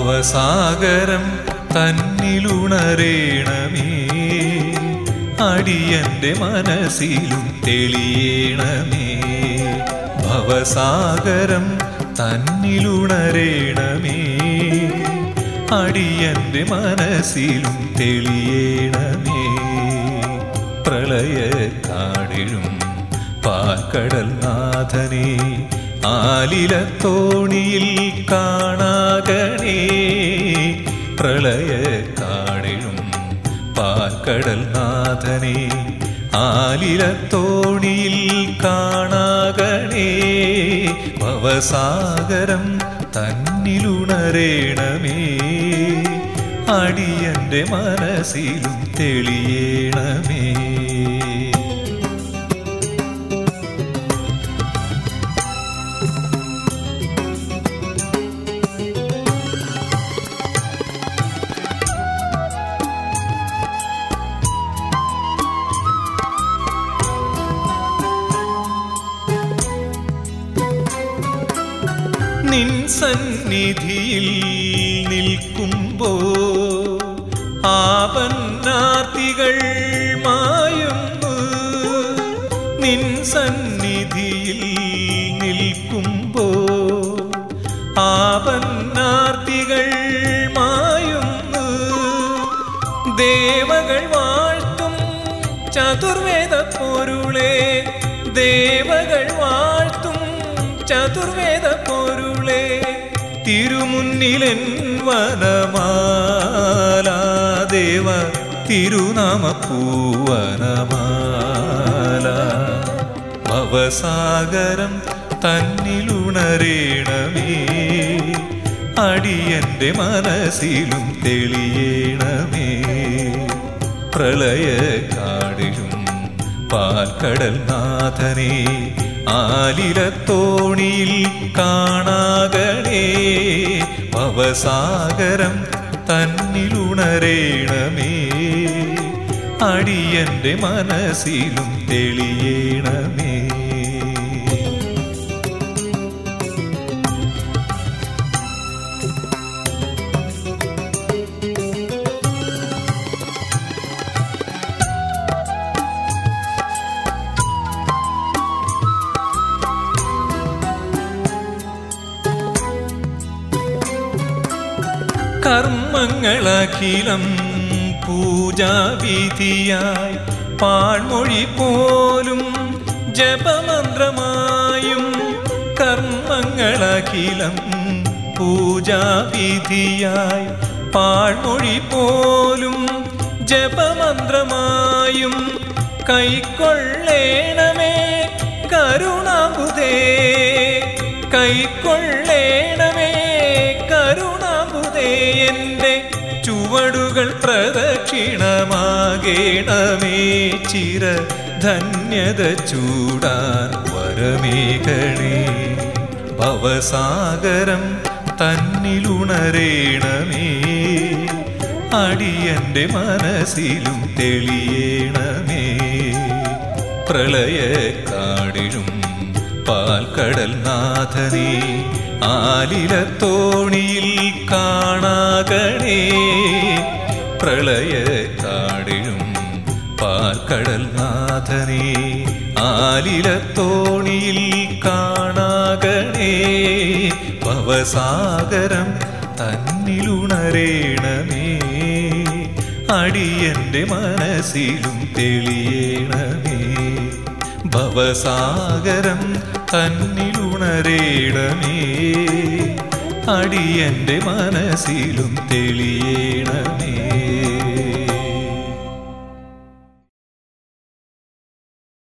ഭവസാഗരം തന്നിലുണരേണമേ അടിയന്റെ മനസ്സിലും തെളിയണമേ ഭവസാഗരം തന്നിലുണരേണമേ അടിയന്റെ മനസ്സിലും തെളിയണമേ പ്രളയ കാടിലും പാൽക്കടൽ നാഥനെ ആലിലത്തോണിയിൽ കാണാകണേ പ്രളയ കാടിലും പാൽക്കടൽ നാഥനെ ആലിലത്തോണിയിൽ കാണാകണേ ഭവസാഗരം തന്നിലുണരേണമേ അടിയന്റെ മനസ്സിലും തെളിയണമേ നിൻ സന്നിധിയിൽ നിൽക്കുമ്പോ ആപന്നാർത്തികൾ മായുന്നു നിൻ സന്നിധിയിൽ നിൽക്കുമ്പോ ആപന്നാർത്തികൾ മായുന്നു ദേവകൾ വാഴ്ത്തും ചതുർവേദ പൊരുളെ ദേവകൾ വാഴ്ത്തും ചതുർവേദ പൊരുളെ തിരുമുന്നിലെൻ വനമാല ദേവ തിരുനാമ പൂവനമാല ഭവസാഗരം തന്നിലുണരേണമേ അടിയന്റെ മനസ്സിലും തെളിയണമേ പ്രളയ കാടിലും പാൽക്കടൽ നാഥനെ ആലിലത്തോണിയിൽ കാണാകണേ ഭവസാഗരം തന്നിലുണരേണമേ അടിയന്റെ മനസ്സിലും തെളിയണമേ കർമ്മങ്ങളഖിലം പൂജാവിധിയായി പാഴ്മൊഴി പോലും ജപമന്ത്രമായും കർമ്മങ്ങളഖിലം പൂജാവിധിയായി പാഴ്മൊഴി പോലും ജപമന്ത്രമായും കൈക്കൊള്ളേണമേ കരുണാബുധേ കൈക്കൊള്ളേണമേ കരുണാബുധേ എൻ്റെ ചുവടുകൾ പ്രദക്ഷിണമാകേണമേ ചിര ധന്യത ചൂടാൻ വരമേകണേ ഭവസാഗരം തന്നിലുണരേണമേ അടിയന്റെ മനസ്സിലും തെളിയണമേ പ്രളയ കാടിലും പാൽക്കടൽ നാഥനെ ആലിലത്തോണിയിൽ കാണാകണേ പ്രളയ കാടിലും പാൽക്കടൽ നാഥനെ ആലിലത്തോണിയിൽ കാണാകണേ ഭവസാഗരം തന്നിലുണരേണമേ അടിയന്റെ മനസ്സിലും തെളിയണമേ ഭവസാഗരം തന്നിലുണരേണമേ അടിയന്റെ മനസ്സിലും തെളിയണമേ